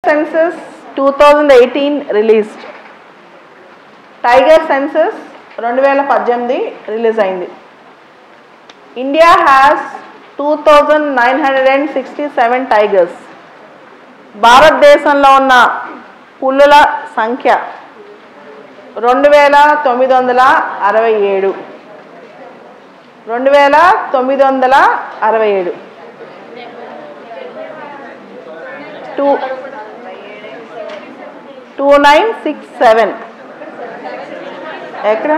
Census 2018 released. Tiger census రెండు వేల పద్దెనిమిది రిలీజ్ అయింది India has two thousand nine hundred and sixty seven tigers భారతదేశంలో ఉన్న పులుల సంఖ్య రెండు వేల తొమ్మిది వందల అరవై ఏడు రెండు వేల తొమ్మిది వందల అరవై ఏడు two two nine six seven ఎక్కడ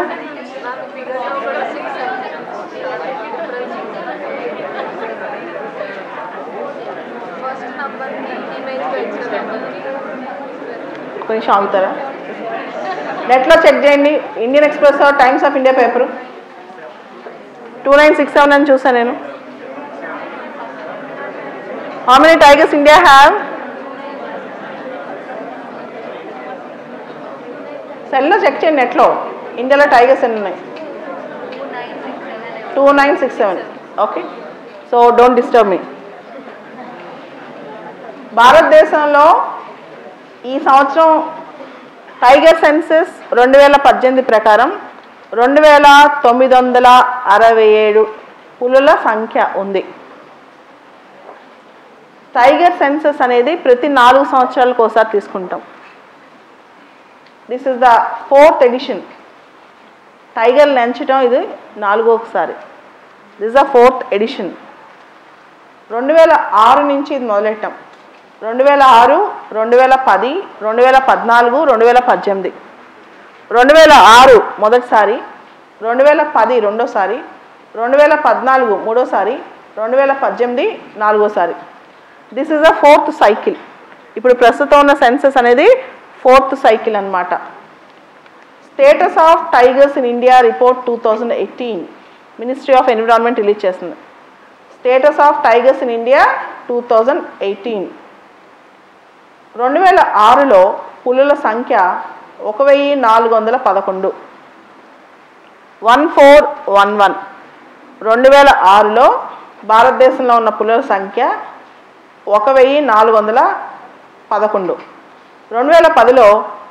ఫస్ట్ నంబర్ని ఇమేజ్ పెట్టినప్పటికీ కొంచెం ఆగుతారా నెట్లో చెక్ చేయండి Indian Express Times of India paper two nine six seven అని చూసాను నేను how many tigers India have సెల్లో చెక్ చేయండి నెట్లో ఇండియాలో టైగర్స్ ఎన్ని ఉన్నాయి two nine six seven two nine six seven okay so don't disturb మీ భారతదేశంలో ఈ సంవత్సరం టైగర్ సెన్సెస్ రెండు వేల పద్దెనిమిది ప్రకారం రెండు వేల తొమ్మిది వందల అరవై ఏడు పులుల సంఖ్య ఉంది టైగర్ సెన్సెస్ అనేది ప్రతి నాలుగు సంవత్సరాలకు ఒకసారి తీసుకుంటాం this is the fourth edition tiger లంచడం ఇది నాలుగో ఒకసారి దిస్ ద ఫోర్త్ ఎడిషన్ రెండు వేల ఆరు నుంచి ఇది మొదలెట్టాం రెండు వేల ఆరు రెండు వేల పది రెండు వేల పద్నాలుగు రెండు వేల పద్దెనిమిది రెండు వేల ఆరు మొదటిసారి రెండు వేల పది రెండోసారి రెండు వేల పద్నాలుగు మూడోసారి రెండు వేల పద్దెనిమిది నాలుగోసారి this is a fourth cycle ఇప్పుడు ప్రస్తుతం ఉన్న సెన్సెస్ అనేది ఫోర్త్ సైకిల్ అన్నమాట status of tigers in India report two thousand eighteen ministry of environment release చేస్తుంది status of tigers in India two thousand eighteen రెండు వేల ఆరులో పులుల సంఖ్య ఒక వెయ్యి నాలుగు వందల పదకొండు వన్ ఫోర్ వన్ వన్ రెండు వేల ఆరులో భారతదేశంలో ఉన్న పులుల సంఖ్య ఒక వెయ్యి నాలుగు వందల పదకొండు రెండు వేల పదిలో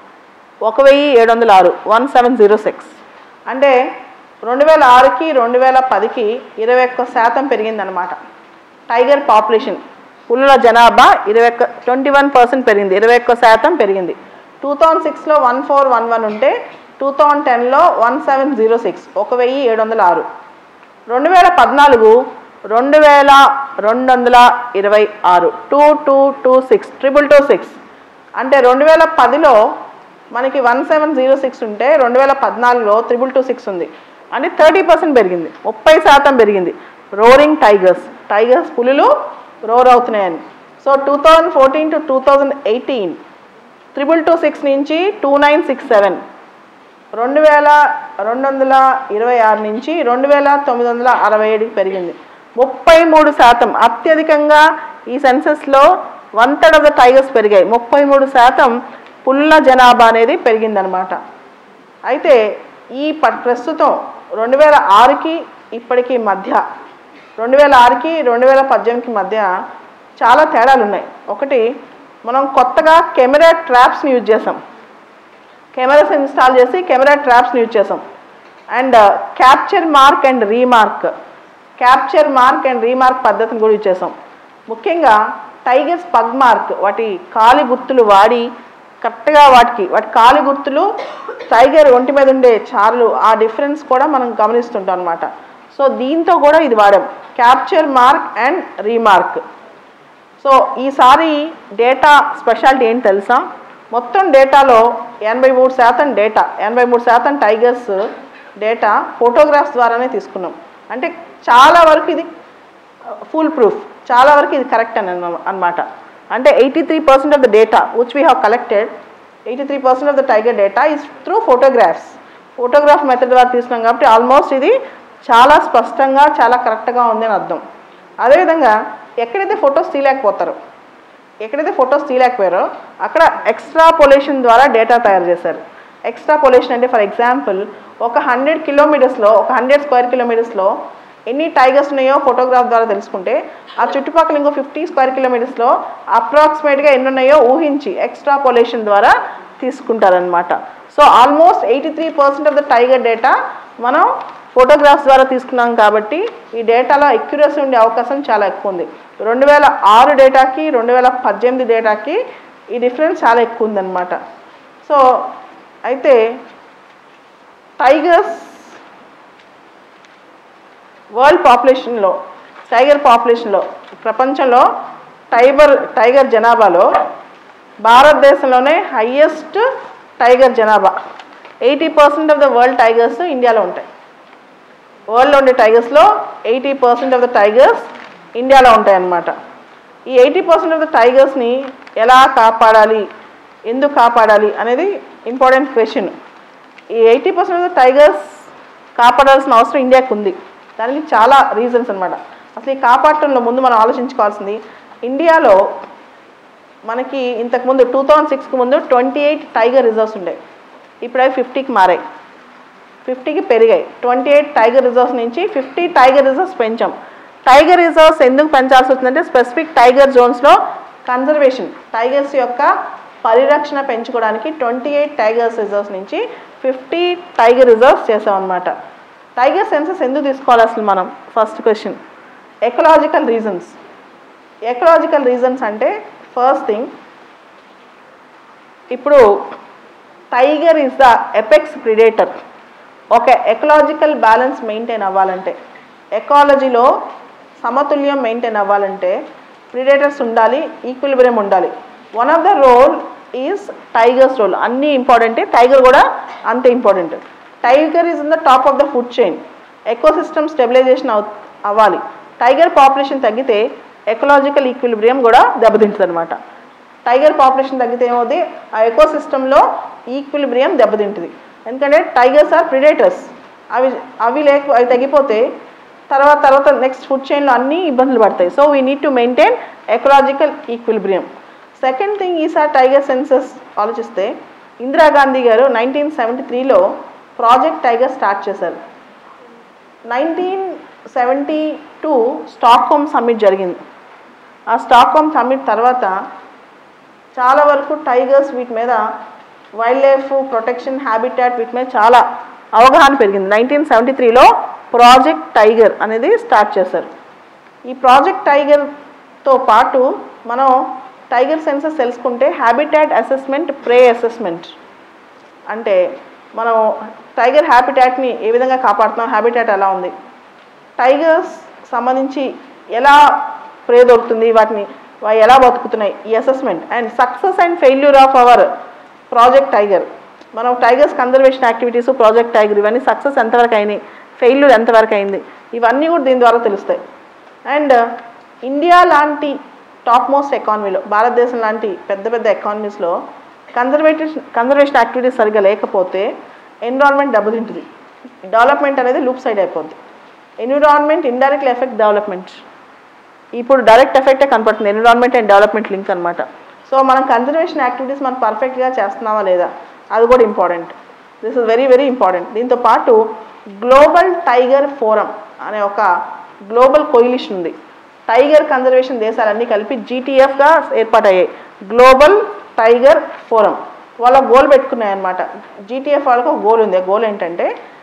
ఒక వెయ్యి ఏడు వందల ఆరు వన్ సెవెన్ జీరో సిక్స్ అంటే రెండు వేల ఆరుకి రెండు వేల పదికి ఇరవై ఒక్క శాతం పెరిగిందనమాట టైగర్ పాపులేషన్ పులుల జనాభా ఇరవై ఒక్క ట్వంటీ వన్ పర్సెంట్ పెరిగింది ఇరవై ఒక్క శాతం పెరిగింది టూ థౌజండ్ సిక్స్లో వన్ ఫోర్ వన్ వన్ ఉంటే టూ థౌజండ్ టెన్లో వన్ సెవెన్ జీరో సిక్స్ ఒక వెయ్యి ఏడు వందల ఆరు రెండు వేల పద్నాలుగు రెండు వేల రెండు వందల ఇరవై ఆరు two two two six triple two six అంటే రెండు వేల పదిలో మనకి వన్ సెవెన్ జీరో సిక్స్ ఉంటే రెండు వేల పద్నాలుగులో త్రిబుల్ టూ సిక్స్ ఉంది అంటే థర్టీ పర్సెంట్ పెరిగింది ముప్పై శాతం పెరిగింది రోరింగ్ టైగర్స్ టైగర్స్ పులులు రోర్ అవుతున్నాయని so two thousand fourteen to two thousand eighteen triple two six నుంచి టూ నైన్ సిక్స్ సెవెన్ రెండు వేల రెండు వందల ఇరవై ఆరు నుంచి రెండు వేల తొమ్మిది వందల అరవై ఏడుకి పెరిగింది ముప్పై మూడు శాతం అత్యధికంగా ఈ సెన్సస్లో one third of the tigers పెరిగాయి ముప్పై మూడు శాతం పుల్ల జనాభా అనేది పెరిగిందనమాట అయితే ఈ ప- ప్రస్తుతం రెండు వేల ఆరుకి ఇప్పటికి మధ్య రెండు వేల ఆరుకి రెండు వేల పద్దెనిమిదికి మధ్య చాలా తేడాలు ఉన్నాయి ఒకటి మనం కొత్తగా కెమెరా ట్రాప్స్ని యూజ్ చేసాం కెమెరాస్ ఇన్స్టాల్ చేసి కెమెరా ట్రాప్స్ని యూజ్ చేసాం and capture mark and remark capture mark and remark పద్ధతిని కూడా యూజ్ చేసాం ముఖ్యంగా టైగర్స్ పగ్ మార్క్ వాటి కాలి గుర్తులు వాడి కరెక్ట్గా వాటికి వాటి కాలి గుర్తులు టైగర్ ఒంటి మీద ఉండే చార్లు ఆ డిఫరెన్స్ కూడా మనం గమనిస్తుంటాం అనమాట సో దీంతో కూడా ఇది వాడాం capture mark and remark so ఈసారి డేటా స్పెషాలిటీ ఏంటి తెలుసా మొత్తం డేటాలో ఎనభై మూడు శాతం డేటా ఎనభై మూడు శాతం టైగర్స్ డేటా ఫోటోగ్రాఫ్స్ ద్వారానే తీసుకున్నాం అంటే చాలా వరకు ఇది ఫుల్ ప్రూఫ్ చాలా వరకు ఇది కరెక్ట్ అని అనమాట అంటే eighty three percent of the data which we have collected eighty three percent of the tiger data is through photographs photograph method ద్వారా తీసుకున్నాం కాబట్టి ఆల్మోస్ట్ ఇది చాలా స్పష్టంగా చాలా కరెక్ట్గా ఉంది అని అర్థం అదేవిధంగా ఎక్కడైతే ఫొటోస్ తీయలేకపోతారో ఎక్కడైతే ఫొటోస్ తీయలేకపోయారో అక్కడ ఎక్స్ట్రాపోలేషన్ ద్వారా డేటా తయారు చేశారు ఎక్స్ట్రాపోలేషన్ అంటే ఫర్ ఎగ్జాంపుల్ ఒక హండ్రెడ్ కిలోమీటర్స్లో ఒక హండ్రెడ్ స్క్వేర్ కిలోమీటర్స్లో ఎన్ని టైగర్స్ ఉన్నాయో ఫోటోగ్రాఫ్ ద్వారా తెలుసుకుంటే ఆ చుట్టుపక్కల ఇంకో ఫిఫ్టీ స్క్వేర్ కిలోమీటర్స్లో అప్రాక్సిమేట్గా ఎన్ని ఉన్నాయో ఊహించి ఎక్స్ట్రాపోలేషన్ ద్వారా తీసుకుంటారనమాట so almost eighty three percent of the tiger data మనం ఫోటోగ్రాఫ్స్ ద్వారా తీసుకున్నాం కాబట్టి ఈ డేటాలో అక్యురసీ ఉండే అవకాశం చాలా ఎక్కువ ఉంది రెండు వేల ఆరు డేటాకి రెండు వేల పద్దెనిమిది డేటాకి ఈ డిఫరెన్స్ చాలా ఎక్కువ ఉందన్నమాట సో అయితే టైగర్స్ వరల్డ్ పాపులేషన్లో టైగర్ పాపులేషన్లో ప్రపంచంలో టైగర్ టైగర్ జనాభాలో భారతదేశంలోనే హయ్యెస్ట్ టైగర్ జనాభా eighty percent of the world tigers ఇండియాలో ఉంటాయి వరల్డ్లో ఉండే టైగర్స్లో eighty percent of the tigers ఇండియాలో ఉంటాయి అన్నమాట ఈ ఎయిటీ పర్సెంట్ ఆఫ్ ద టైగర్స్ని ఎలా కాపాడాలి ఎందుకు కాపాడాలి అనేది ఇంపార్టెంట్ క్వశ్చన్ ఈ eighty percent of the tigers కాపాడాల్సిన అవసరం ఇండియాకు ఉంది దానికి చాలా రీజన్స్ అన్నమాట అసలు ఈ కాపాడటంలో ముందు మనం ఆలోచించుకోవాల్సింది ఇండియాలో మనకి ఇంతకుముందు టూ థౌజండ్ సిక్స్కి ముందు ట్వంటీ ఎయిట్ టైగర్ రిజర్వ్స్ ఉండేవి ఇప్పుడు అవి ఫిఫ్టీకి మారాయి ఫిఫ్టీకి పెరిగాయి ట్వంటీ ఎయిట్ టైగర్ రిజర్వ్స్ నుంచి ఫిఫ్టీ టైగర్ రిజర్వ్స్ పెంచాం టైగర్ రిజర్వ్స్ ఎందుకు పెంచాల్సి వచ్చిందంటే స్పెసిఫిక్ టైగర్ జోన్స్లో కన్జర్వేషన్ టైగర్స్ యొక్క పరిరక్షణ పెంచుకోవడానికి ట్వంటీ ఎయిట్ టైగర్స్ రిజర్వ్స్ నుంచి ఫిఫ్టీ టైగర్ రిజర్వ్స్ చేసామన్నమాట టైగర్ సెన్సెస్ ఎందుకు తీసుకోవాలి అసలు మనం first question ecological reasons ecological reasons అంటే ఫస్ట్ థింగ్ ఇప్పుడు tiger is the apex predator ఒక ఎకలాజికల్ బ్యాలెన్స్ మెయింటైన్ అవ్వాలంటే ఎకాలజీలో సమతుల్యం మెయింటైన్ అవ్వాలంటే ప్రిడేటర్స్ ఉండాలి ఈక్విలిబ్రియం ఉండాలి one of the role is tigers role అన్నీ ఇంపార్టెంటే టైగర్ కూడా అంతే important tiger is in the top of the food chain ecosystem stabilization అవ్ అవ్వాలి టైగర్ పాపులేషన్ తగ్గితే ఎకలాజికల్ ఈక్విలిబ్రియం కూడా దెబ్బతింటుంది అనమాట టైగర్ పాపులేషన్ తగ్గితే ఏమవుతుంది ఆ ఎకోసిస్టంలో ఈక్విలిబ్రియం దెబ్బతింటుంది ఎందుకంటే టైగర్స్ ఆర్ ప్రిడేటర్స్ అవి అవి లేక అవి తగ్గిపోతే తర్వాత తర్వాత నెక్స్ట్ ఫుడ్ చైన్లో అన్ని ఇబ్బందులు పడతాయి so we need to maintain ecological equilibrium second thing ఈసారి టైగర్ సెన్సస్ ఆలోచిస్తే ఇందిరాగాంధీ గారు నైన్టీన్ సెవెంటీ త్రీలో ప్రాజెక్ట్ టైగర్ స్టార్ట్ చేశారు nineteen seventy two Stockholm summit జరిగింది ఆ స్టాక్హోమ్ సమ్మిట్ తర్వాత చాలా వరకు టైగర్స్ వీటి మీద వైల్డ్ లైఫ్ ప్రొటెక్షన్ హ్యాబిటాట్ వీటి మీద చాలా అవగాహన పెరిగింది నైన్టీన్ సెవెంటీ త్రీలో ప్రాజెక్ట్ టైగర్ అనేది స్టార్ట్ చేశారు ఈ ప్రాజెక్ట్ టైగర్తో పాటు మనం టైగర్ సెన్సెస్ తెలుసుకుంటే హ్యాబిటాట్ అసెస్మెంట్ ప్రే అసెస్మెంట్ అంటే మనం టైగర్ హ్యాబిటాట్ని ఏ విధంగా కాపాడుతున్నాం హ్యాబిటాట్ ఎలా ఉంది టైగర్స్ సంబంధించి ఎలా ప్రే దొరుకుతుంది వాటిని వా- ఎలా బతుకుతున్నాయి ఈ assessment and success and failure of our project tiger మనం tigers conservation activities project tiger ఇవన్నీ సక్సెస్ ఎంతవరకు అయినాయి ఫెయిల్యూర్ ఎంతవరకు అయింది ఇవన్నీ కూడా దీని ద్వారా తెలుస్తాయి అండ్ ఇండియా లాంటి టాప్ మోస్ట్ ఎకానమీలో భారతదేశం లాంటి పెద్ద పెద్ద ఎకానమీస్లో కన్జర్వేటివ్ కన్జర్వేషన్ యాక్టివిటీస్ సరిగ్గా లేకపోతే ఎన్విరాన్మెంట్ దెబ్బతింటుంది డెవలప్మెంట్ అనేది లూప్ సైడ్ అయిపోద్ది ఎన్విరాన్మెంట్ ఇండైరెక్ట్లీ ఎఫెక్ట్ డెవలప్మెంట్ ఇప్పుడు డైరెక్ట్ ఎఫెక్టే కనపడుతుంది ఎన్విరాన్మెంట్ అండ్ డెవలప్మెంట్ లింక్ అనమాట సో మనం కన్జర్వేషన్ యాక్టివిటీస్ మనం పర్ఫెక్ట్గా చేస్తున్నామా లేదా అది కూడా important this is very very important దీంతో పాటు గ్లోబల్ టైగర్ ఫోరం అనే ఒక గ్లోబల్ కొయిలిషన్ ఉంది టైగర్ కన్జర్వేషన్ దేశాలన్నీ కలిపి జీటీఎఫ్గా ఏర్పాటయ్యాయి గ్లోబల్ టైగర్ ఫోరం వాళ్ళ గోల్ పెట్టుకున్నాయన్నమాట జీటీఎఫ్ వాళ్ళకి ఒక గోల్ ఉంది ఆ గోల్ ఏంటంటే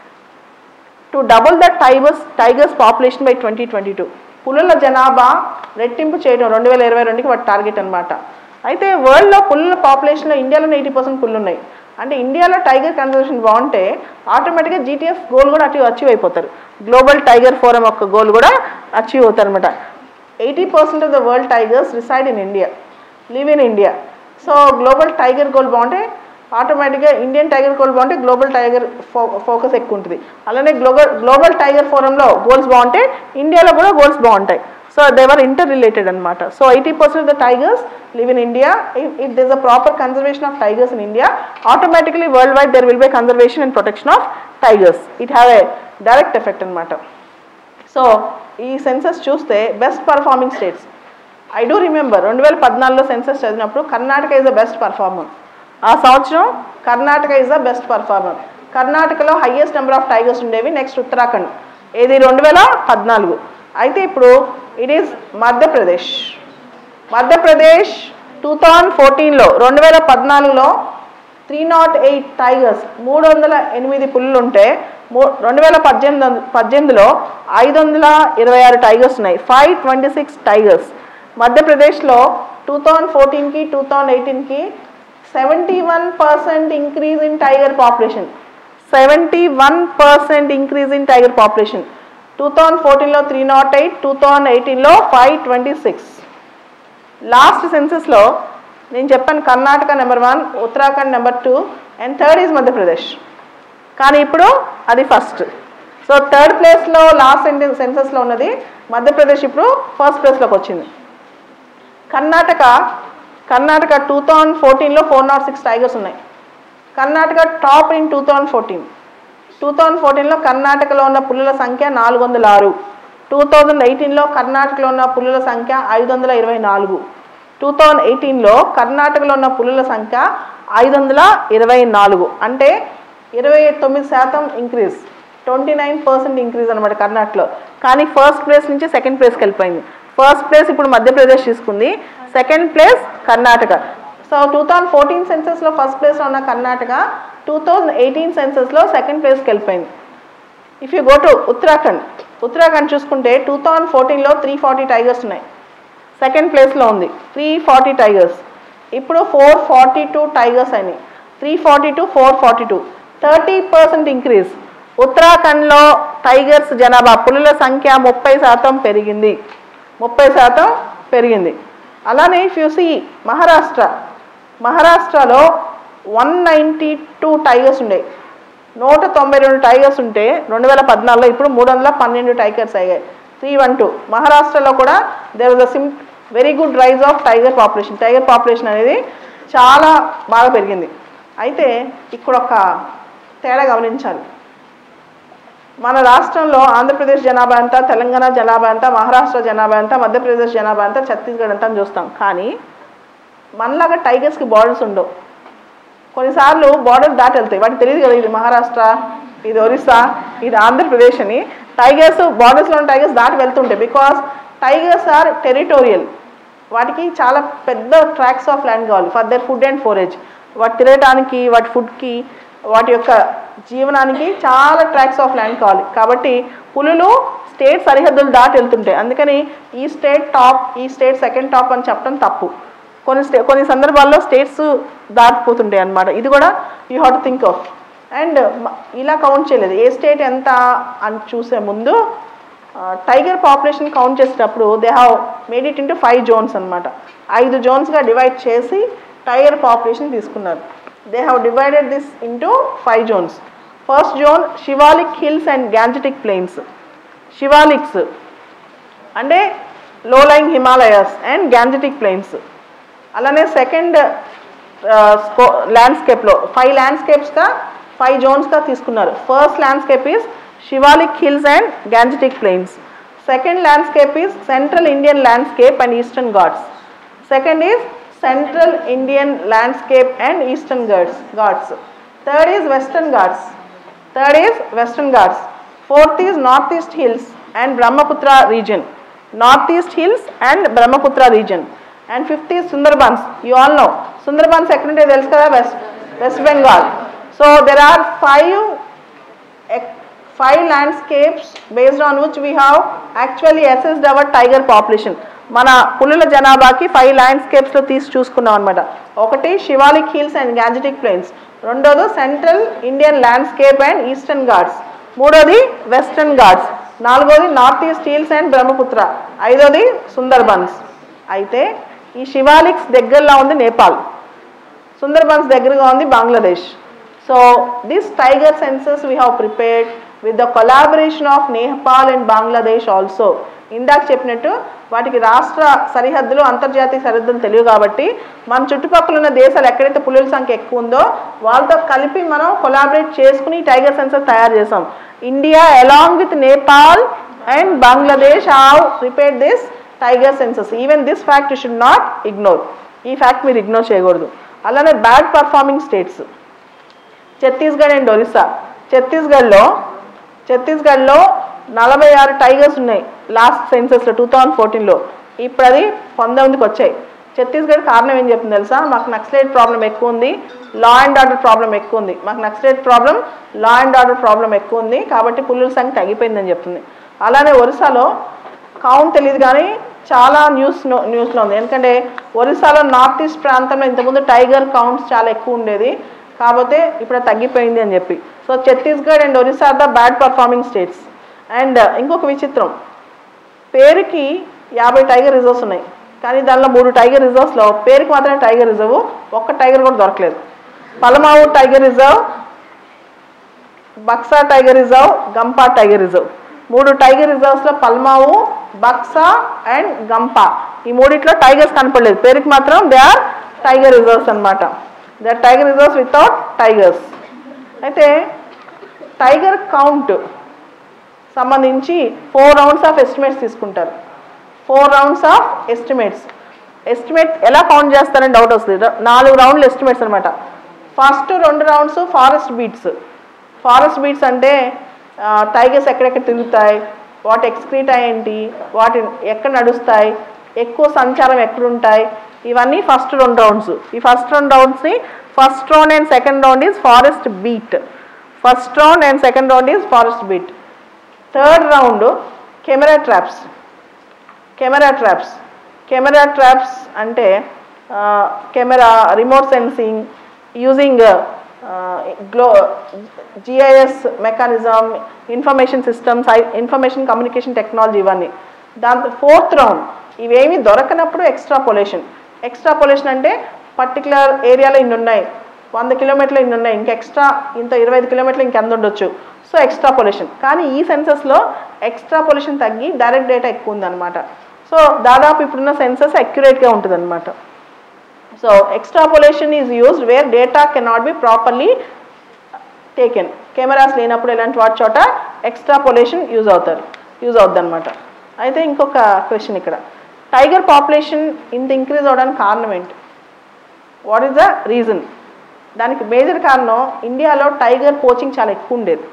to double the tigers tigers population by twenty twenty two పులుల జనాభా రెట్టింపు చేయడం రెండు వేల ఇరవై రెండుకి వాటి టార్గెట్ అనమాట అయితే వరల్డ్లో పులుల పాపులేషన్లో ఇండియాలో ఎయిటీ పర్సెంట్ పుల్లు ఉన్నాయి అంటే ఇండియాలో టైగర్ కన్జర్వేషన్ బాగుంటే ఆటోమేటిక్గా జీటీఎఫ్ గోల్ కూడా అచీవ్ అచీవ్ అయిపోతారు గ్లోబల్ టైగర్ ఫోరం యొక్క గోల్ కూడా అచీవ్ అవుతారు అనమాట eighty percent of the world tigers reside in India live in India so global tiger goal బాగుంటే ఆటోమేటిక్గా ఇండియన్ టైగర్ గోల్ బాగుంటే గ్లోబల్ టైగర్ ఫో ఫోకస్ ఎక్కువ ఉంటుంది అలానే గ్లోబల్ గ్లోబల్ టైగర్ ఫోరంలో గోల్స్ బాగుంటే ఇండియాలో కూడా గోల్స్ బాగుంటాయి సో దేవర్ ఇంటర్ రిలేటెడ్ అనమాట so eighty percent of the tigers live in India if this a proper conservation of tigers in India automatically worldwide there will by conservation and protection of tigers it have a direct effect అనమాట so ఈ census చూస్తే best performing states I do remember రెండు వేల పద్నాలుగులో census చదివినప్పుడు Karnataka is the best performer ఆ సంవత్సరం Karnataka is the best performer కర్ణాటకలో హయ్యెస్ట్ నెంబర్ ఆఫ్ టైగర్స్ ఉండేవి నెక్స్ట్ ఉత్తరాఖండ్ ఇది రెండు వేల పద్నాలుగు అయితే ఇప్పుడు it is Madhya Pradesh Madhya Pradesh two thousand ఫోర్టీన్లో రెండు వేల పద్నాలుగులో త్రీ నాట్ ఎయిట్ టైగర్స్ మూడు వందల ఎనిమిది పుల్లులు ఉంటే మూ రెండు వేల పద్దెనిమిది పద్దెనిమిదిలో ఐదు వందల ఇరవై ఆరు టైగర్స్ ఉన్నాయి ఫైవ్ ట్వంటీ సిక్స్ టైగర్స్ మధ్యప్రదేశ్లో టూ థౌజండ్ ఫోర్టీన్కి టూ థౌజండ్ ఎయిటీన్కి seventy one percent increase in tiger population seventy one percent increase in tiger population two thousand ఫోర్టీన్లో three naught eight two thousand ఎయిటీన్లో ఫైవ్ ట్వంటీ సిక్స్ లాస్ట్ సెన్సెస్లో నేను చెప్పాను Karnataka number one Uttarakhand number two and third is Madhya Pradesh కానీ ఇప్పుడు అది first so third ప్లేస్లో last సెన్సెస్లో ఉన్నది మధ్యప్రదేశ్ ఇప్పుడు ఫస్ట్ ప్లేస్లోకి వచ్చింది కర్ణాటక కర్ణాటక టూ థౌజండ్ ఫోర్టీన్లో ఫోర్ నాట్ సిక్స్ టైగర్స్ ఉన్నాయి Karnataka top in two thousand fourteen two thousand ఫోర్టీన్లో కర్ణాటకలో ఉన్న పులుల సంఖ్య నాలుగు వందల ఆరు టూ థౌజండ్ ఎయిటీన్లో కర్ణాటకలో ఉన్న పులుల సంఖ్య ఐదు వందల ఇరవై నాలుగు టూ థౌజండ్ ఎయిటీన్లో కర్ణాటకలో ఉన్న పులుల సంఖ్య ఐదు వందల ఇరవై నాలుగు అంటే ఇరవై తొమ్మిది శాతం increase twenty nine percent increase అనమాట కర్ణాటకలో కానీ ఫస్ట్ ప్లేస్ నుంచి సెకండ్ ప్లేస్కి వెళ్ళిపోయింది ఫస్ట్ ప్లేస్ ఇప్పుడు మధ్యప్రదేశ్ తీసుకుంది second place Karnataka so two thousand fourteen సెన్సెస్లో ఫస్ట్ ప్లేస్లో ఉన్న కర్ణాటక టూ థౌజండ్ ఎయిటీన్ సెన్సెస్లో సెకండ్ ప్లేస్కి వెళ్ళిపోయింది if you go to Uttarakhand Uttarakhand చూసుకుంటే టూ థౌజండ్ ఫోర్టీన్లో త్రీ ఫార్టీ టైగర్స్ ఉన్నాయి సెకండ్ ప్లేస్లో ఉంది త్రీ ఫార్టీ టైగర్స్ ఇప్పుడు ఫోర్ ఫార్టీ టూ టైగర్స్ అయినాయి three forty two four forty two thirty percent increase ఉత్తరాఖండ్లో టైగర్స్ జనాభా పులుల సంఖ్య ముప్పై శాతం పెరిగింది ముప్పై శాతం పెరిగింది అలానే ఇఫ్ యూ సీ మహారాష్ట్ర మహారాష్ట్రలో వన్ నైంటీ టూ టైగర్స్ ఉండే నూట తొంభై రెండు టైగర్స్ ఉంటే రెండు వేల పద్నాలుగులో ఇప్పుడు మూడు వందల పన్నెండు టైగర్స్ అయ్యాయి త్రీ వన్ టూ మహారాష్ట్రలో కూడా దేర్ వాజ్ అ సిమ్ very good rise of tiger population tiger population అనేది చాలా బాగా పెరిగింది అయితే ఇక్కడ ఒక తేడా గమనించాలి మన రాష్ట్రంలో ఆంధ్రప్రదేశ్ జనాభా ఎంత తెలంగాణ జనాభా ఎంత మహారాష్ట్ర జనాభా ఎంత మధ్యప్రదేశ్ జనాభా ఎంత ఛత్తీస్గఢ్ ఎంత అని చూస్తాం కానీ మనలాగా టైగర్స్కి బార్డర్స్ ఉండవు కొన్నిసార్లు బార్డర్ దాటి వెళ్తాయి వాటికి తెలియదు కదా ఇది మహారాష్ట్ర ఇది ఒరిస్సా ఇది ఆంధ్రప్రదేశ్ అని టైగర్స్ బార్డర్స్లో ఉన్న టైగర్స్ దాటి వెళ్తుంటాయి బికాస్ టైగర్స్ ఆర్ టెరిటోరియల్ వాటికి చాలా పెద్ద ట్రాక్స్ ఆఫ్ ల్యాండ్ కావాలి for their food and forage వాటి తిరగటానికి వాటి ఫుడ్కి వాటి యొక్క జీవనానికి చాలా ట్రాక్స్ ఆఫ్ ల్యాండ్ కావాలి కాబట్టి పులులు స్టేట్ సరిహద్దులు దాటి వెళ్తుంటాయి అందుకని ఈ స్టేట్ టాప్ ఈ స్టేట్ సెకండ్ టాప్ అని చెప్పడం తప్పు కొన్ని స్టే కొన్ని సందర్భాల్లో స్టేట్స్ దాటిపోతుంటాయి అన్నమాట ఇది కూడా you have to think of and ఇలా కౌంట్ చేయలేదు ఏ స్టేట్ ఎంత అని చూసే ముందు టైగర్ పాపులేషన్ కౌంట్ చేసేటప్పుడు they have made it into five zones అనమాట ఐదు జోన్స్గా డివైడ్ చేసి టైగర్ పాపులేషన్ తీసుకున్నారు they have divided this into five zones first zone Shivalik hills and Gangetic plains Shivaliks అంటే low lying Himalayas and Gangetic plains అలానే సెకండ్ స్కో ల్యాండ్స్కేప్లో ఫైవ్ ల్యాండ్స్కేప్స్గా ఫైవ్ జోన్స్గా తీసుకున్నారు first landscape is Shivalik hills and Gangetic plains second landscape is central Indian landscape and Eastern Ghats second is central Indian landscape and Eastern Ghats Ghats third is Western Ghats third is Western Ghats fourth is North East hills and Brahmaputra region North East hills and Brahmaputra region and fifth is Sundarbans you all know Sundarbans ఎక్కడుంటే తెలుసు కదా West West Bengal so there are five five landscapes based on which we have actually assessed our tiger population మన పులుల జనాభాకి five ల్యాండ్స్కేప్స్లో తీసి చూసుకున్నాం అనమాట ఒకటి Shivalik hills and Gangetic plains రెండోది central Indian landscape and Eastern Ghats మూడోది వెస్టర్న్ ఘాట్స్ నాలుగోది North East hills and Brahmaputra ఐదోది సుందర్బన్స్ అయితే ఈ శివాలిక్స్ దగ్గరలో ఉంది నేపాల్ సుందర్బన్స్ దగ్గరగా ఉంది Bangladesh so this tiger census we have prepared with the collaboration of Nepal and Bangladesh also ఇందాక చెప్పినట్టు వాటికి రాష్ట్ర సరిహద్దులు అంతర్జాతీయ సరిహద్దులు తెలియవు కాబట్టి మన చుట్టుపక్కల ఉన్న దేశాలు ఎక్కడైతే పులుల సంఖ్య ఎక్కువ ఉందో వాళ్ళతో కలిపి మనం కొలాబరేట్ చేసుకుని టైగర్ సెన్సెస్ తయారు చేసాం India along with Nepal and Bangladesh have prepared this tiger census even this fact you should not ignore ఈ ఫ్యాక్ట్ మీరు ఇగ్నోర్ చేయకూడదు అలానే bad performing states Chhattisgarh and Orissa ఛత్తీస్గఢ్లో ఛత్తీస్గఢ్లో నలభై ఆరు టైగర్స్ ఉన్నాయి లాస్ట్ సెన్సస్లో టూ థౌజండ్ ఫోర్టీన్లో ఇప్పుడు అది పంతొమ్మిదికి వచ్చాయి ఛత్తీస్గఢ్ కారణం ఏం చెప్తుంది తెలుసా మాకు నక్సలైట్ ప్రాబ్లం ఎక్కువ ఉంది లా అండ్ ఆర్డర్ ప్రాబ్లం ఎక్కువ ఉంది మాకు Naxalite problem law and order problem ఎక్కువ ఉంది కాబట్టి పుల్లుల సంఖ్య తగ్గిపోయిందని చెప్తుంది అలానే ఒరిస్సాలో కౌంట్ తెలియదు కానీ చాలా న్యూస్ న్యూస్లో ఉంది ఎందుకంటే ఒరిస్సాలో నార్త్ ఈస్ట్ ప్రాంతంలో ఇంతకుముందు టైగర్ కౌంట్స్ చాలా ఎక్కువ ఉండేది కాకపోతే ఇప్పుడు అది తగ్గిపోయింది అని చెప్పి so Chhattisgarh and Orissa are the bad performing states and ఇంకొక విచిత్రం పేరుకి యాభై టైగర్ రిజర్వ్స్ ఉన్నాయి కానీ దానిలో మూడు టైగర్ రిజర్వ్స్లో పేరుకి మాత్రమే టైగర్ రిజర్వ్ ఒక్క టైగర్ కూడా దొరకలేదు Palamau tiger reserve Buxa tiger reserve Gampa tiger reserve మూడు టైగర్ రిజర్వ్స్లో పల్మావు బక్సా అండ్ గంపా ఈ మూడిట్లో టైగర్స్ కనపడలేదు పేరుకి మాత్రం దే ఆర్ టైగర్ రిజర్వ్స్ అనమాట they are tiger reserves without tigers అయితే టైగర్ కౌంట్ సంబంధించి ఫోర్ రౌండ్స్ ఆఫ్ ఎస్టిమేట్స్ తీసుకుంటారు four rounds of estimates estimate ఎలా కౌంట్ చేస్తారని డౌట్ వస్తుంది ర- నాలుగు రౌండ్లు ఎస్టిమేట్స్ అనమాట ఫస్ట్ రెండు rounds forest beats forest beats అంటే టైగర్స్ ఎక్కడెక్కడ తిరుగుతాయి వాటి ఎక్స్క్రీట్ ఏంటి వాటి ఎక్కడ నడుస్తాయి ఎక్కువ సంచారం ఎక్కడుంటాయి ఇవన్నీ ఫస్ట్ రెండు రౌండ్స్ ఈ ఫస్ట్ రెండు రౌండ్స్ని first round and second round is forest beat first round and second round is forest beat third round camera traps camera traps camera traps అంటే కెమెరా రిమోట్ సెన్సింగ్ యూజింగ్ గ్లో GIS mechanism information systems information communication technology ఇవన్నీ దాంతో fourth round ఇవేమి దొరకనప్పుడు ఎక్స్ట్రాపొలేషన్ ఎక్స్ట్రాపొలేషన్ అంటే particular ఏరియాలో ఇన్ని ఉన్నాయి వంద కిలోమీటర్లు ఇన్ని ఉన్నాయి ఇంక ఎక్స్ట్రా ఇంత ఇరవై ఐదు కిలోమీటర్లు ఇంకెంత ఉండొచ్చు సో ఎక్స్ట్రాపొలేషన్ కానీ ఈ సెన్సస్లో ఎక్స్ట్రాపొలేషన్ తగ్గి డైరెక్ట్ డేటా ఎక్కువ ఉందన్నమాట సో దాదాపు ఇప్పుడున్న సెన్సస్ అక్యురేట్గా ఉంటుంది అనమాట so extrapolation is used where data cannot be properly taken cameras లేనప్పుడు ఇలాంటి వాటి చోట ఎక్స్ట్రాపొలేషన్ యూజ్ అవుతారు యూజ్ అవుద్ది అనమాట అయితే ఇంకొక క్వశ్చన్ ఇక్కడ టైగర్ పాపులేషన్ ఇంత ఇంక్రీజ్ అవడానికి కారణం ఏంటి వాట్ ఈస్ ద రీజన్ దానికి మేజర్ కారణం ఇండియాలో టైగర్ పోచింగ్ చాలా ఎక్కువ ఉండేది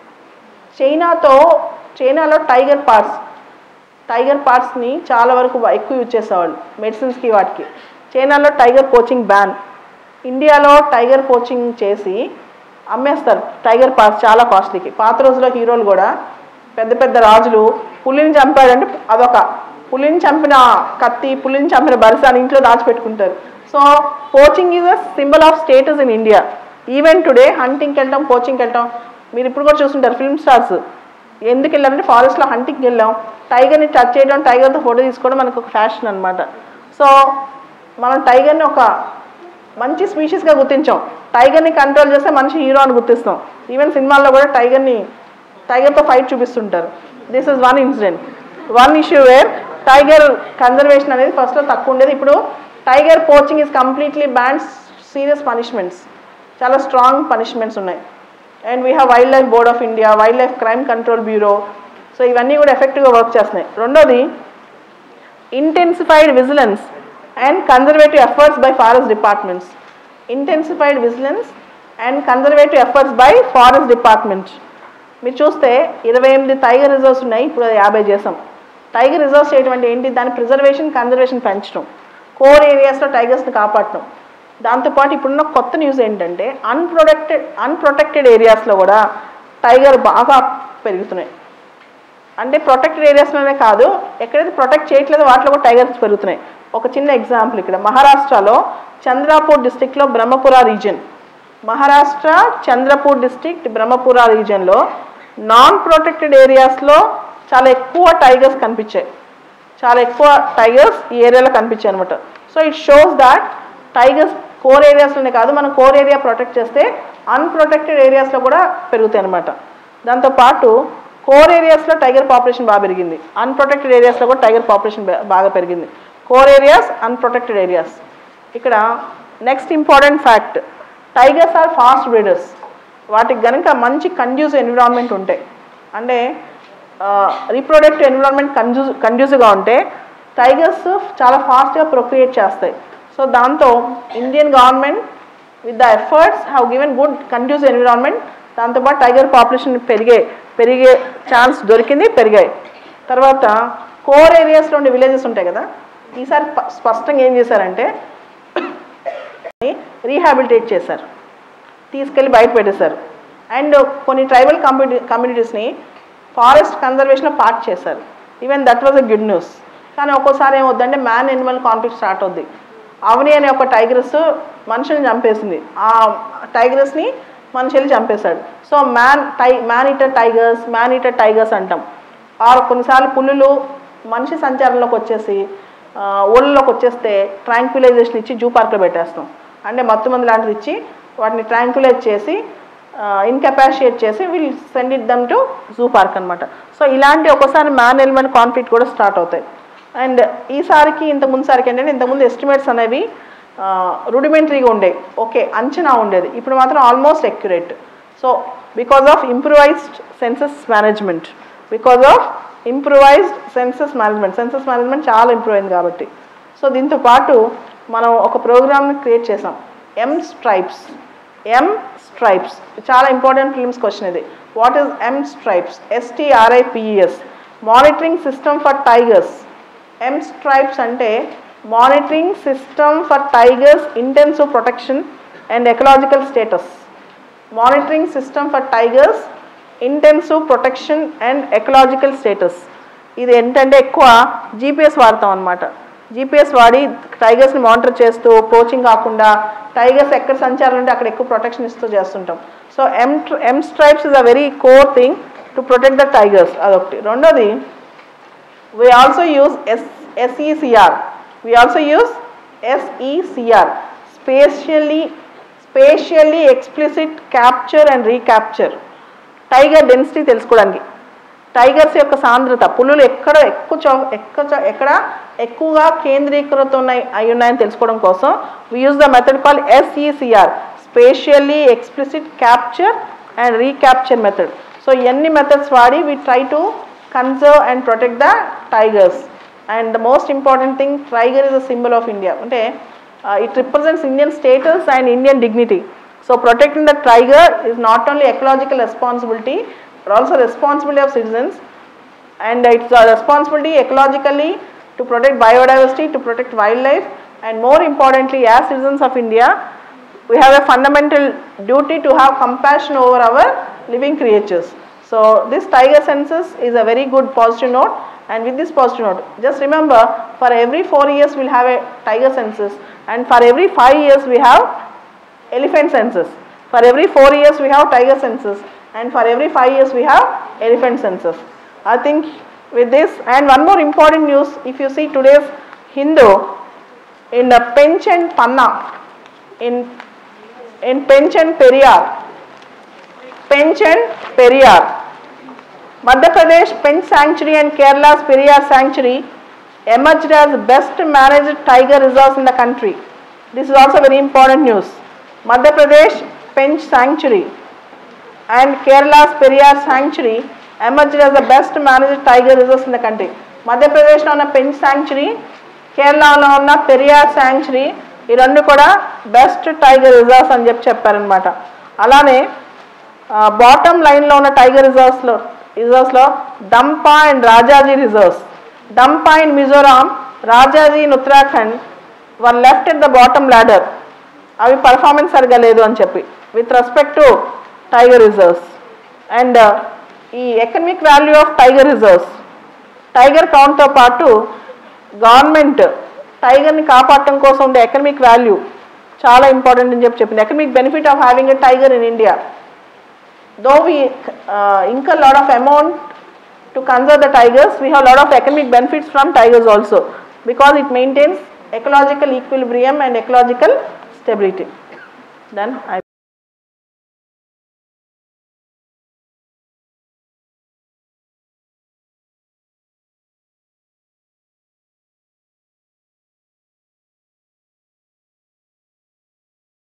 చైనాతో చైనాలో టైగర్ పార్ట్స్ టైగర్ పార్ట్స్ని చాలా వరకు బా- ఎక్కువ యూజ్ చేసేవాళ్ళు మెడిసిన్స్కి వాటికి చైనాలో టైగర్ పోచింగ్ బ్యాన్ ఇండియాలో టైగర్ పోచింగ్ చేసి అమ్మేస్తారు టైగర్ పార్ట్స్ చాలా కాస్ట్లీకి పాత రోజుల్లో హీరోలు కూడా పెద్ద పెద్ద రాజులు పులిని చంపాడంటే అదొక పులిని చంపిన కత్తి పులిని చంపిన బరిసాన్ని ఇంట్లో దాచిపెట్టుకుంటారు so poaching is a symbol of status in India even today హంటింగ్కి వెళ్ళటం కోచింగ్కి వెళ్ళటం మీరు ఇప్పుడు కూడా చూస్తుంటారు ఫిల్మ్ స్టార్స్ ఎందుకు వెళ్ళారంటే ఫారెస్ట్లో హంటింగ్కి వెళ్ళాం టైగర్ని టచ్ చేయడం టైగర్తో ఫోటో తీసుకోవడం మనకు ఒక ఫ్యాషన్ అనమాట సో మనం టైగర్ని ఒక మంచి స్పీషీస్గా గుర్తించాం టైగర్ని కంట్రోల్ చేస్తే మనిషి హీరో అని గుర్తిస్తాం ఈవెన్ సినిమాల్లో కూడా టైగర్ని టైగర్తో ఫైట్ చూపిస్తుంటారు this is one incident one issue where tiger conservation అనేది ఫస్ట్లో తక్కువ ఉండేది ఇప్పుడు tiger poaching is completely banned serious punishments చాలా స్ట్రాంగ్ పనిష్మెంట్స్ ఉన్నాయి and we have wildlife board of India wildlife crime control bureau so ఇవన్నీ కూడా ఎఫెక్టివ్గా వర్క్ చేస్తున్నాయి రెండోది intensified vigilance and conservative efforts by forest departments intensified vigilance and conservative efforts by forest department మీరు చూస్తే ఇరవై ఎనిమిది tiger reserves ఉన్నాయి ఇప్పుడు అది యాభై చేసాం టైగర్ రిజర్వ్స్ చేయడం అంటే ఏంటి దాని ప్రిజర్వేషన్ కన్జర్వేషన్ పెంచడం కోర్ ఏరియాస్లో టైగర్స్ని కాపాడటం దాంతోపాటు ఇప్పుడున్న కొత్త న్యూస్ ఏంటంటే అన్ప్రొటెక్టెడ్ అన్ప్రొటెక్టెడ్ ఏరియాస్లో కూడా టైగర్ బాగా పెరుగుతున్నాయి అంటే ప్రొటెక్టెడ్ ఏరియాస్లోనే కాదు ఎక్కడైతే ప్రొటెక్ట్ చేయట్లేదో వాటిలో కూడా టైగర్స్ పెరుగుతున్నాయి ఒక చిన్న ఎగ్జాంపుల్ ఇక్కడ మహారాష్ట్రలో చంద్రాపూర్ డిస్టిక్లో బ్రహ్మపుర రీజన్ మహారాష్ట్ర చంద్రపూర్ డిస్టిక్ట్ బ్రహ్మపుర రీజన్లో నాన్ ప్రొటెక్టెడ్ ఏరియాస్లో చాలా ఎక్కువ టైగర్స్ కనిపించాయి చాలా ఎక్కువ టైగర్స్ ఈ ఏరియాలో కనిపించాయి అనమాట so it shows that tigers core ఏరియాస్లోనే కాదు మనం కోర్ ఏరియా ప్రొటెక్ట్ చేస్తే అన్ప్రొటెక్టెడ్ ఏరియాస్లో కూడా పెరుగుతాయి అనమాట దాంతోపాటు కోర్ ఏరియాస్లో టైగర్ పాపులేషన్ బాగా పెరిగింది అన్ప్రొటెక్టెడ్ ఏరియాస్లో కూడా టైగర్ పాపులేషన్ బాగా పెరిగింది కోర్ ఏరియాస్ అన్ప్రొటెక్టెడ్ ఏరియాస్ ఇక్కడ next important fact tigers are fast breeders వాటికి కనుక మంచి కండ్యూసివ్ ఎన్విరాన్మెంట్ ఉంటాయి అంటే రీప్రొడక్టివ్ ఎన్విరాన్మెంట్ కండ్యూస్ కండ్యూసివ్గా ఉంటే టైగర్స్ చాలా ఫాస్ట్గా ప్రొక్రియేట్ చేస్తాయి సో దాంతో Indian government with the efforts have given good conducive environment దాంతోపాటు టైగర్ పాపులేషన్ పెరిగే పెరిగే ఛాన్స్ దొరికింది పెరిగాయి తర్వాత కోర్ ఏరియాస్లో ఉండే విలేజెస్ ఉంటాయి కదా ఈసారి ప- స్పష్టంగా ఏం చేశారంటే రీహాబిలిటేట్ చేశారు తీసుకెళ్ళి బయట పెట్టేశారు అండ్ కొన్ని ట్రైబల్ కమ్యూనిటీ కమ్యూనిటీస్ని ఫారెస్ట్ కన్జర్వేషన్లో పార్ట్ చేశారు even that was a good news కానీ ఒక్కోసారి ఏమవుద్దంటే మ్యాన్ ఎనిమల్ కాన్ఫ్లిక్ట్ స్టార్ట్ అవుద్ది అవని అనే ఒక టైగర్స్ మనుషుల్ని చంపేసింది ఆ టైగర్స్ని మనుషుల్ని చంపేశాడు సో మ్యాన్ టై man eater tigers man eater tigers అంటాం ఆరు కొన్నిసార్లు పులులు మనిషి సంచారంలోకి వచ్చేసి ఆ, ఊళ్ళలోకి వచ్చేస్తే ట్రాంక్యులైజేషన్ ఇచ్చి జూ పార్క్లో పెట్టేస్తాం అంటే మత్తు మంది లాంటిది ఇచ్చి వాటిని ట్రాంక్యులైజ్ చేసి ఇన్కెపాషియేట్ చేసి will send it them to zoo park అనమాట సో ఇలాంటి ఒక్కోసారి మ్యాన్ ఎలిమెంట్ కాన్ఫ్లిక్ట్ కూడా స్టార్ట్ అవుతాయి అండ్ ఈసారికి ఇంత ముందు సారికి ఏంటంటే ఇంతకుముందు ఎస్టిమేట్స్ అనేవి రూడిమెంటరీగా ఉండేవి ఓకే అంచనా ఉండేది ఇప్పుడు మాత్రం almost accurate so because of improvised census management because of improvised census management census management చాలా ఇంప్రూవ్ అయింది కాబట్టి సో దీంతో పాటు మనం ఒక ప్రోగ్రామ్ని క్రియేట్ చేసాం ఎం స్ట్రైప్స్ ఎం స్ట్రైప్స్ చాలా ఇంపార్టెంట్ ఫిల్మ్స్ క్వశ్చన్ ఇది what is M stripes ఎస్టీఆర్ఐపిఈఎస్ monitoring system for tigers M stripes అంటే monitoring system for tigers intensive protection and ecological status monitoring system for tigers intensive protection and ecological status ఇది ఏంటంటే ఎక్కువ GPS వాడతాం అనమాట GPS వాడి టైగర్స్ని monitor చేస్తూ poaching కాకుండా tigers ఎక్కడ సంచారం ఉంటే అక్కడ ఎక్కువ ప్రొటెక్షన్ ఇస్తూ చేస్తుంటాం so M M stripes is a very core thing to protect the tigers అదొకటి రెండోది we also use S, SECR. We also use SECR, spatially, spatially explicit capture and recapture. Tiger density తెలుసుకోవడానికి tigers యొక్క సాంద్రత పులులు ఎక్కడ ఎక్కువ చో ఎక్కువ చో- ఎక్కడ ఎక్కువగా కేంద్రీకృత ఉన్నాయి అయి ఉన్నాయని తెలుసుకోవడం కోసం we use the method call SECR spatially explicit capture and recapture method so ఎన్ని మెథడ్స్ వాడి we try to conserve and protect the tigers and the most important thing tiger is a symbol of India అంటే it represents Indian status and Indian dignity so protecting the tiger is not only ecological responsibility but also responsibility of citizens and it's a responsibility ecologically to protect biodiversity to protect wildlife and more importantly as citizens of india we have a fundamental duty to have compassion over our living creatures so this tiger census is a very good positive note and with this positive note just remember for every 4 years we'll have a tiger census and for every 5 years we have elephant census. For every four years we have tiger census and for every five years we have elephant census. I think with this and one more important news if you see today's Hindu in the Pension Panna in in Pension Periyar Pension Periyar Madhya Pradesh Pench Sanctuary and Kerala's Periyar Sanctuary emerged as best managed tiger reserves in the country. This is also very important news. Madhya Pradesh Pench Sanctuary and Kerala's Periyar Sanctuary emerged as the best managed tiger reserves in the country. మధ్యప్రదేశ్లో ఉన్న పెంచ్ sanctuary కేరళలో ఉన్న Periyar sanctuary ఈ రెండు కూడా best tiger reserves అని చెప్పి చెప్పారనమాట అలానే బాటమ్ లైన్లో ఉన్న టైగర్ రిజర్వ్స్లో రిజర్వ్స్లో Dampa and Rajaji reserves Dampa in Mizoram Rajaji in Uttarakhand one left at the bottom ladder అవి పర్ఫార్మెన్స్ సరిగా లేదు అని చెప్పి with respect to tiger reserves and ఈ economic value of tiger reserves tiger కౌంట్తో పాటు గవర్నమెంట్ టైగర్ని కాపాడటం కోసం ఉండే ఎకనమిక్ వాల్యూ చాలా ఇంపార్టెంట్ అని చెప్పి చెప్పింది economic benefit of having a tiger in India though we uh, incur lot of amount to conserve the tigers, we have lot of economic benefits from tigers also because it maintains ecological equilibrium and ecological stability. Then I